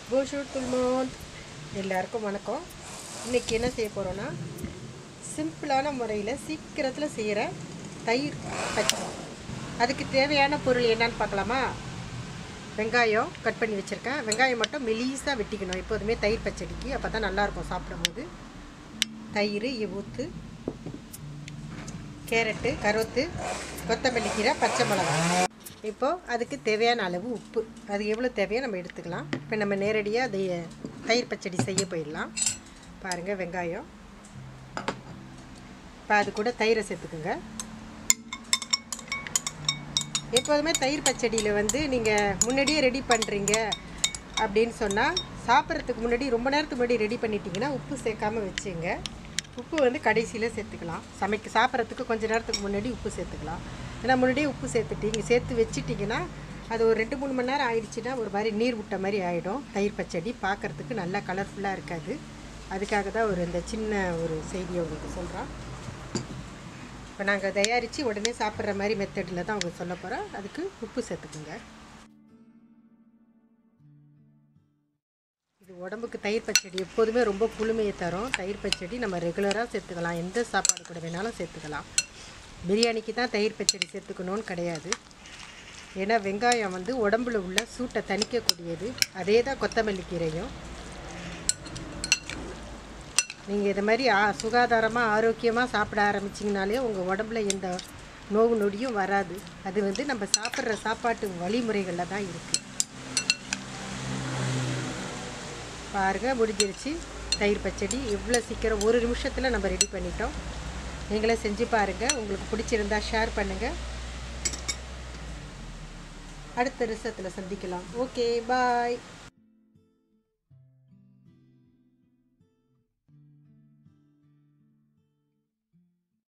போஷூர் துல்மோத் எல்லாருக்கும் வணக்கம் இன்றைக்கி என்ன செய்ய போகிறோன்னா சிம்பிளான முறையில் சீக்கிரத்தில் செய்கிற தயிர் பச்சடி அதுக்கு தேவையான பொருள் என்னன்னு பார்க்கலாமா வெங்காயம் கட் பண்ணி வச்சுருக்கேன் வெங்காயம் மட்டும் மெலீஸாக வெட்டிக்கணும் எப்போதுமே தயிர் பச்சடிக்கு அப்போ தான் நல்லாயிருக்கும் சாப்பிடும்போது தயிர் ஊற்று கேரட்டு கருத்து கொத்தமல்லி கீரை பச்சை மிளகாய் இப்போது அதுக்கு தேவையான அளவு உப்பு அது எவ்வளோ தேவையோ நம்ம எடுத்துக்கலாம் இப்போ நம்ம நேரடியாக அதை தயிர் பச்சடி செய்ய போயிடலாம் பாருங்கள் வெங்காயம் இப்போ அது கூட தயிரை சேர்த்துக்குங்க எப்போதுமே தயிர் பச்சடியில் வந்து நீங்கள் முன்னாடியே ரெடி பண்ணுறீங்க அப்படின்னு சொன்னால் சாப்பிட்றதுக்கு முன்னாடி ரொம்ப நேரத்துக்கு முன்னாடி ரெடி பண்ணிட்டீங்கன்னா உப்பு சேர்க்காம வச்சுங்க உப்பு வந்து கடைசியில் சேர்த்துக்கலாம் சமைக்க சாப்பிட்றதுக்கு கொஞ்சம் நேரத்துக்கு முன்னாடி உப்பு சேர்த்துக்கலாம் ஏன்னா முன்னாடியே உப்பு சேர்த்துட்டீங்க சேர்த்து வச்சிட்டிங்கன்னா அது ஒரு ரெண்டு மூணு மணி நேரம் ஆயிடுச்சுன்னா ஒரு மாதிரி நீர் விட்ட மாதிரி ஆகிடும் தயிர் பச்சடி பார்க்குறதுக்கு நல்லா கலர்ஃபுல்லாக இருக்காது அதுக்காக தான் ஒரு இந்த சின்ன ஒரு செய்தியை உங்களுக்கு சொல்கிறோம் இப்போ நாங்கள் தயாரித்து உடனே சாப்பிட்ற மாதிரி மெத்தடில் தான் அவங்க சொல்ல போகிறோம் அதுக்கு உப்பு சேர்த்துக்குங்க இது உடம்புக்கு தயிர் பச்சடி எப்போதுமே ரொம்ப புழுமையை தரும் தயிர் பச்சடி நம்ம ரெகுலராக சேர்த்துக்கலாம் எந்த சாப்பாடு கூட வேணாலும் சேர்த்துக்கலாம் பிரியாணிக்கு தான் தயிர் பச்சடி சேர்த்துக்கணும்னு கிடையாது ஏன்னா வெங்காயம் வந்து உடம்புல உள்ள சூட்டை தணிக்கக்கூடியது அதே தான் கொத்தமல்லி கீரையும் நீங்கள் இது மாதிரி ஆ சுகாதாரமாக ஆரோக்கியமாக சாப்பிட ஆரம்பிச்சிங்கனாலே உங்கள் உடம்புல எந்த நோவு நொடியும் வராது அது வந்து நம்ம சாப்பிட்ற சாப்பாட்டு வழிமுறைகளில் தான் இருக்குது பாருங்கள் முடிஞ்சிருச்சு தயிர் பச்சடி எவ்வளோ சீக்கிரம் ஒரு நிமிஷத்தில் நம்ம ரெடி பண்ணிட்டோம் நீங்களே செஞ்சு பாருங்கள் உங்களுக்கு பிடிச்சிருந்தா ஷேர் பண்ணுங்கள் அடுத்த ரிசத்தில் சந்திக்கலாம் ஓகே பாய்